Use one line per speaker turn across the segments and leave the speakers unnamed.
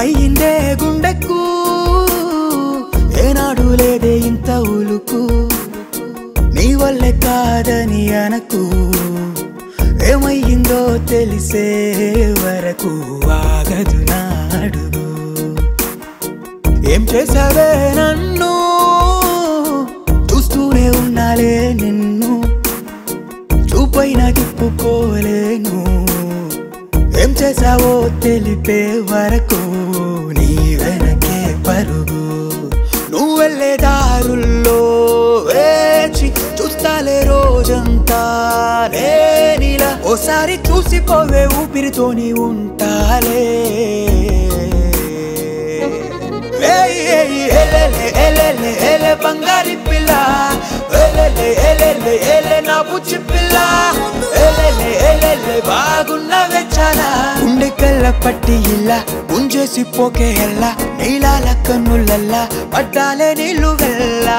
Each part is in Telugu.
ఏమయ్యిందే గుండెకు ఏనాడు లేదే ఇంత ఉలుకు నీ వల్లే కాదని అనకు ఏమయ్యిందో తెలిసే వరకు ఆగదు నాడుగు ఏం చేసావే నన్ను చూస్తూనే ఉన్నాలే నిన్ను చూపైన తిప్పుకోలేను ఏం చేసావో తెలిపే వరకు నీ వెనకే పరుగు నువ్వు వెళ్ళే దారుల్లో వేచి చూస్తాలే రోజంతా నేనిలా ఓసారి చూసిపోవే ఊపిరితోని ఉంటాలే ఏయ్ ఏయ్ ఎలెలే ఎలెలే ఎలె బంగారి పిల్ల ఎలెలే ఎలెలే ఎలె నా బుచ్చి పిల్ల ఎలెలే ఎలెలే బాగున్నవే చాలా ఉండి కళ్ళ పట్టి ఇలా గుంజేసి పోకే ఎల్ల నీలాల కన్నులల్లా పడ్డాలే నీళ్ళు వెళ్ళా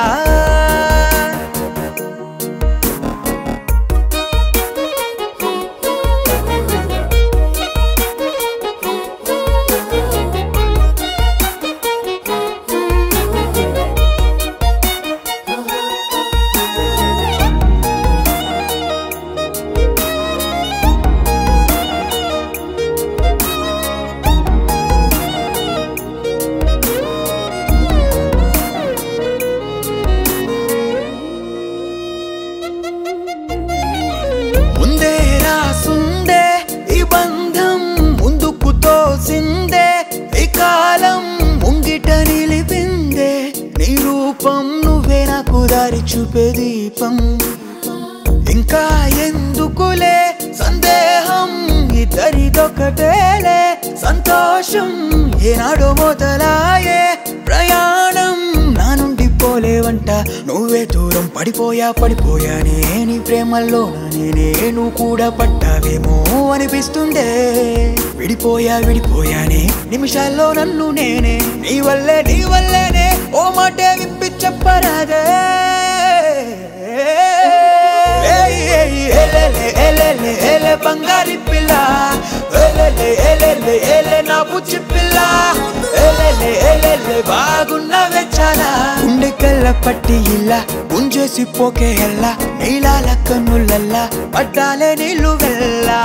ముందే రాసుందే ఈ బంధం ముందుకు తోసిందే ఈ కాలం ముంగిట నిలిపిందే నీ రూపం నువ్వే నాకు దారి చూపే దీపం ఇంకా ఎందుకులే సందేహం ఇద్దరిదొకటేలే సంతోషం ఏనాడో మొదలాయే ప్రయాణం నా నుండి పోలేవంట నువ్వే దూరం పడిపోయా పడిపోయానే నీ ప్రేమల్లో నేనే నువ్వు కూడా పట్టావేమో అనిపిస్తుందే విడిపోయా విడిపోయానే నిమిషాల్లో నన్ను నేనే నీ వల్లే నీ వల్లేనే ఓ మాటే విప్పి చెప్పరాదే ఏయ్ ఏయ్ ఎలెలే ఎలెలే ఎలె బంగారి పిల్ల ఎలెలే ఎలెలే ఎలె నా బుచ్చి పిల్ల ఎలెలే ఎలెలే బాగున్నవే చాలా ఉండి కళ్ళ పట్టి ఇలా గుంజేసి పోకే ఎల్ల నీలాల కన్నులల్లా పడ్డాలే నీళ్ళు వెళ్ళా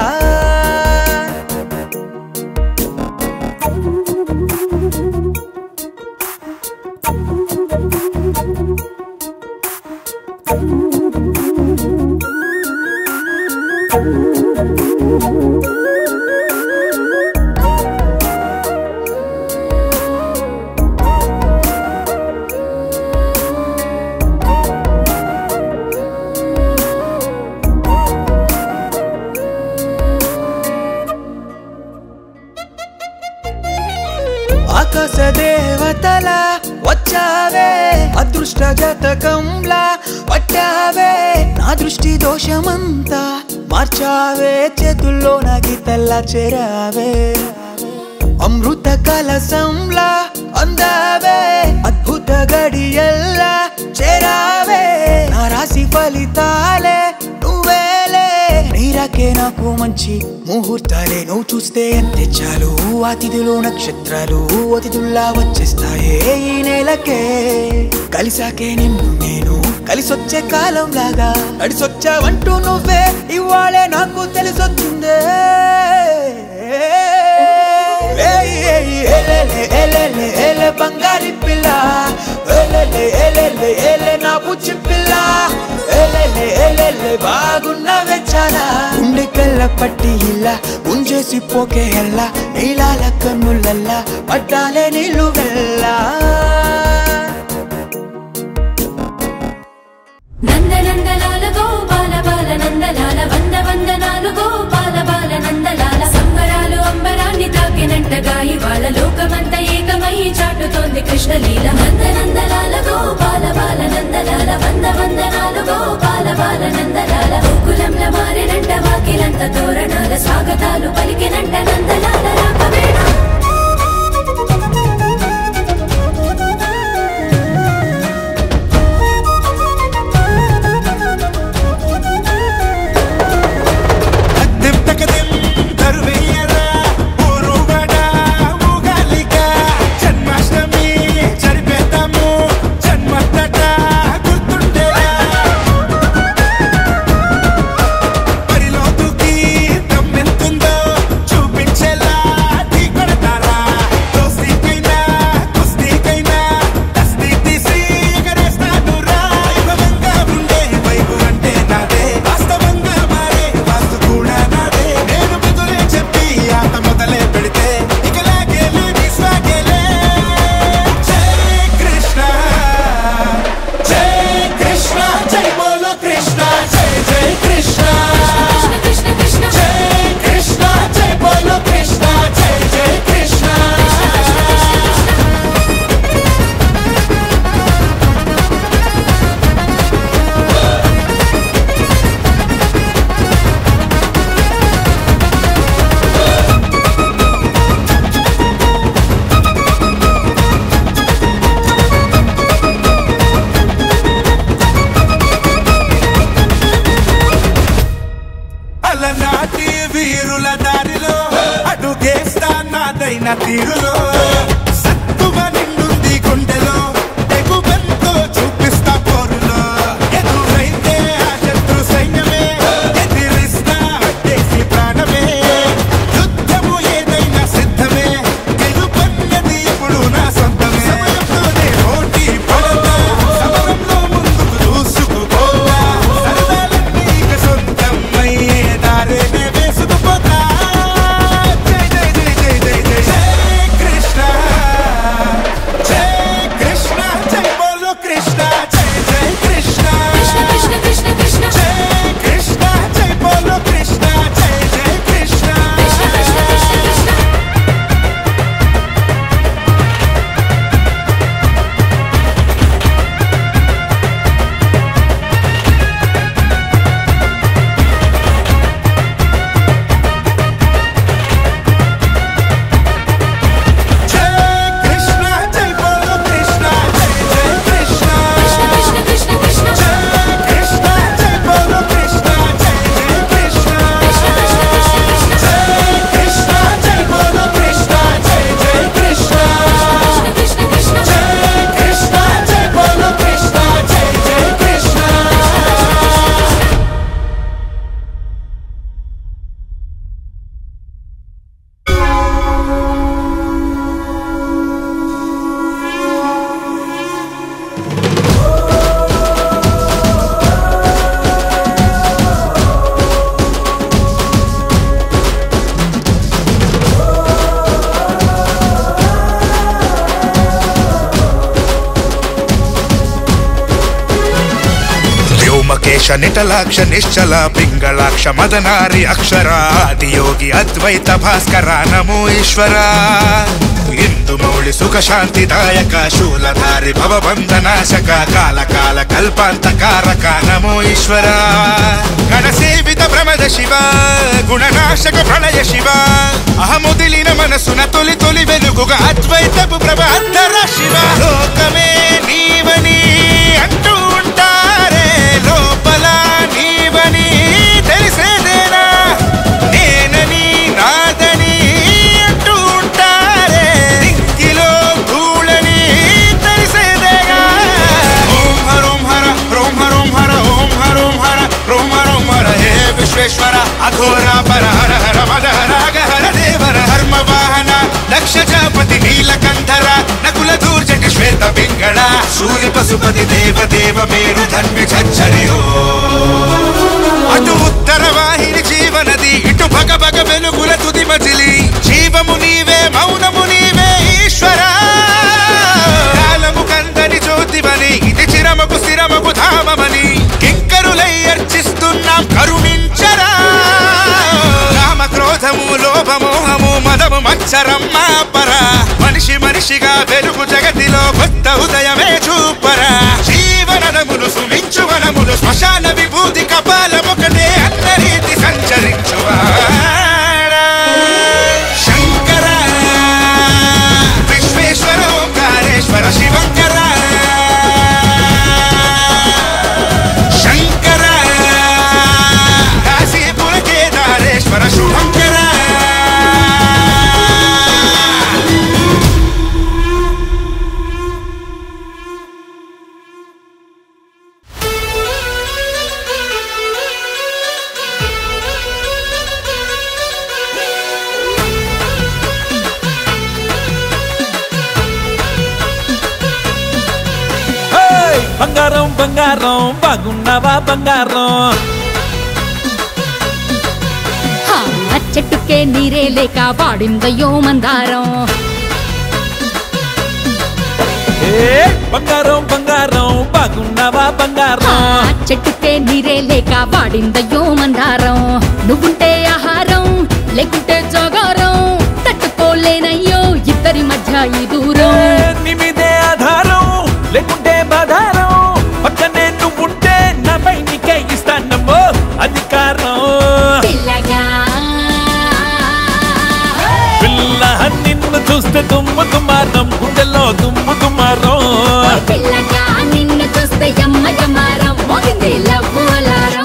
ఆకాశ దేవతల వచ్చావే అదృష్ట జతకంలా పట్టావే నా దృష్టి దోషమంతా మార్చావే చేతుల్లో నా గీతల్లా చేరావే అమృత కలసంలా అందావే అద్భుత గడియల్లా చేరావే నా రాశి ఫలితాలే నువ్వేలే నీరాకే నాకు మంచి ముహూర్తాలే నువ్వు చూస్తే అంతే చాలు అతిథులు నక్షత్రాలు అతిథుల్లా వచ్చేస్తాయే ఈ నెలకే కలిసాకే నిన్ను నేను కలిసొచ్చే కాలం లాగా నడిసొచ్చావంటూ నువ్వే ఇవాళే నాకు తెలిసొచ్చిందే ఏయ్ ఏయ్ ఎలెలే ఎలెలే ఎలె బంగారి పిల్ల ఎలెలే ఎలెలే ఎలె నా బుచ్చి పిల్ల ఎలెలే ఎలెలే బాగున్నవే చాలా ఉండి కళ్ళ పట్టి ఇలా గుంజేసి పోకే ఎల్ల నీలాల కన్నులల్లా పడ్డాలే నీళ్ళు వెళ్ళా
నందనందలాల గోపాల బాల నందలాల వంద వందనాలు గోపాల బాల నందలాల సంబరాలు అంబరాన్ని తాకినట్టగా ఇవాళ లోకమంతా ఏకమై చాటుతోంది కృష్ణలీల నందనందలాల గోపాల బాల నందలాల వంద వందనాలు గోపాల బాల నందలాల గోకులంల మారినంట వాకిలంత తోరణాల స్వాగతాలు పలికినంట నందలాల రాకవేణ
అద్దెం తకదెం తరువేయరా ఊరుగడ ఊగాలిక సరైన తీరులో సత్తువ నిండుంది గుండెలో తెగువెంతో చూపిస్తా పోరులో ఎదురైతే ఆ శత్రు సైన్యమే ఎదిరిస్తా అడ్డేసి ప్రాణమే యుద్ధము ఏదైనా సిద్ధమే గెలుపన్నది ఇప్పుడు నా సొంతమే సమయంతోనే పోటీ పడతా సమరంలో ముందుకు దూసుకుపోతా సరదాలన్నీ ఇక సొంతమయ్యే దారేనే వేసుకుపోతా జై జై జై జై జై జై జై కృష్ణ జై కృష్ణ జై బోలో కృష్ణ జై జై కృష్ణ
కృష్ణ కృష్ణ కృష్ణ కృష్ణ
జై కృష్ణ జై బోలో కృష్ణ జై జై కృష్ణ
కృష్ణ కృష్ణ కృష్ణ కృష్ణ
జై కృష్ణ జై బోలో కృష్ణ జై జై కృష్ణ
కృష్ణ కృష్ణ కృష్ణ కృష్ణ
జై కృష్ణ జై బోలో కృష్ణ జై జై కృష్ణ
కృష్ణ కృష్ణ కృష్ణ కృష్ణ
జై కృష్ణ జై బోలో కృష్ణ జై జై కృష్ణ
కృష్ణ కృష్ణ కృష్ణ
జై కృష్ణ జై బోలో కృష్ణ జై జై కృష్ణ
ವ್ಯೋಮಕೇಶ ನಿಟಲಾಕ್ಷ ನಿಶ್ಚಲ ಪಿಂಗಳಾಕ್ಷ ಮದನಾರಿ ಅಕ್ಷರ ಆದಿಯೋಗಿ ಅದ್ವೈತ ಭಾಸ್ಕರ ನಮೋ ಈಶ್ವರ ಇಂದು ಮೌಳಿ ಸುಖ ಶಾಂತಿದಾಯಕ ಶೂಲಧಾರಿ ಭವಬಂಧ ನಾಶಕ ಕಾಲ ಕಾಲ ಕಲ್ಪಾಂತಕಾರಕ ನಮೋ ಈಶ್ವರ ಗಣ ಸೇವಿತ ಭ್ರಮದ ಶಿವ ಗುಣನಾಶಕ ಪ್ರಳಯ ಶಿವ ಅಹಮುದಿಲಿನ ಮನಸ್ಸುನ ತೊಲಿ ತೊಲಿ వెలుగుగా అద్వైతపు ప్రభ అద్దర శివ లోకమే నీవని అంటూ ఉంటారే లోపల నీవని తెలిసేదేనా నేనని నాదని అంటూ ఉంటారే దిక్కిలో ధూళని తెలిసేదేగా ఓం హరోం హర రోం హరోం హర ఓం హరోం హర రోం హరోం హర హే విశ్వేశ్వర అఘోర పర హర హర మద హర గహర దేవర హర్మ వాహన దక్ష జాపతి నీలకంఠర నకుల దూర్జట శ్వేత పింగళ సూర్య పశుపతి దేవ దేవ మేరు ధన్వి చచ్చరియో అటు ఉత్తర వాహిని జీవనది ఇటు భగ భగ వెలుగుల తుది మజిలి జీవము నీవే మౌనము నీవే ఈశ్వర కాలము కందని జ్యోతివని ఇది చిరమకు స్థిరమకు ధామమని కింకరులై అర్చిస్తున్నాం కరుణించరా కామ క్రోధము లోభమోహము మదము మత్సరం మాపర మనిషి మనిషిగా వెలుగు జగతిలో కొత్త ఉదయమే చూపరా జీవనములు సుమించు వనములు శ్మశాన విభూతి కపాలమొకటే అన్న రీతి సంచరించువాడా శంకర విశ్వేశ్వర ఓంకారేశ్వర శివంకర శంకర కాశీపుర కేదారేశ్వర శుభంకర
హేయ్! బంగారం బంగారం బాగున్నావా బంగారం
హా, చెట్టుకే నీరే లేక వాడిందయ్యో మందారం
ఏ బంగారం బంగారం బాగున్నావా
హా,
బంగారం
చెట్టుకే నీరే లేక వాడిందయ్యో మందారం నువ్వుంటే ఆహారం లేకుంటే జగారం తట్టుకోలేనయ్యో ఇద్దరి మధ్య ఈ దూరం
ఏ, నీ మీదే ఆధారం లేకుంటే బాధారం పక్కనే నువ్వుంటే నాపై నీకే ఇస్తానమ్మో అధికారం
పిల్లగా
పిల్ల నిన్ను చూస్తే దుమ్ము దుమారం గుండెల్లో దుమ్ము దుమారం
పిల్లగా నిన్ను చూస్తే యమ్మ యమారం మోగింది లవ్వు అలారం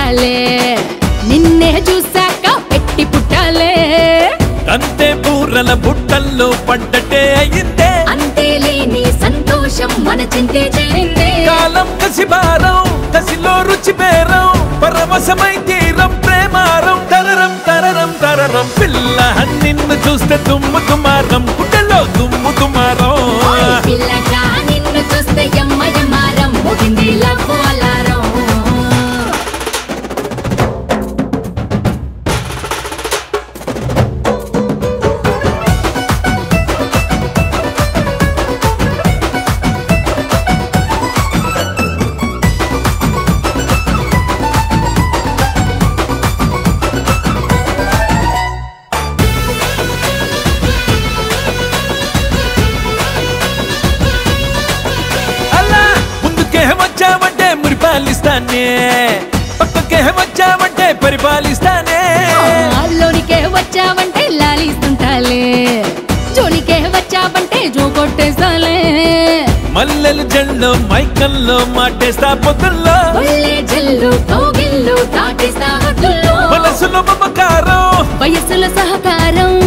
పుట్టాలే నిన్నే చూసాక పెట్టి పుట్టాలే
అంతే బూరల బుట్టల్లో పడ్డటే అయిందే
అంతే లేని సంతోషం మన చింతే చేరిందే
కాలం కసిబారం కసిలో రుచి బేరం పరవశమై తీరం ప్రేమారం తరరం తరరం తరరం పిల్ల నిన్ను చూస్తే దుమ్ము దుమారం గుడ్డలో దుమ్ము దుమారం
ఓయ్ పిల్లగా నిన్ను చూస్తే యమ్మ యమారం మోగింది లవ్ అలారం
అలా ముందుకే వచ్చావంటే మురిపాలిస్తానే పక్కకే వచ్చావంటే పరిపాలిస్తానే
లోనికే వచ్చావంటే లాలిస్తుంటాలే జోలికే వచ్చావంటే జో కొట్టేస్తాలే
మల్లెలు జల్లో మైకల్లో మాటేస్తా పొద్దుల్లో
ఒళ్ళే జల్లు కౌగిల్లు తాటేస్తా హద్దుల్లో
మనసులో మమకారం
వయసుల సహకారం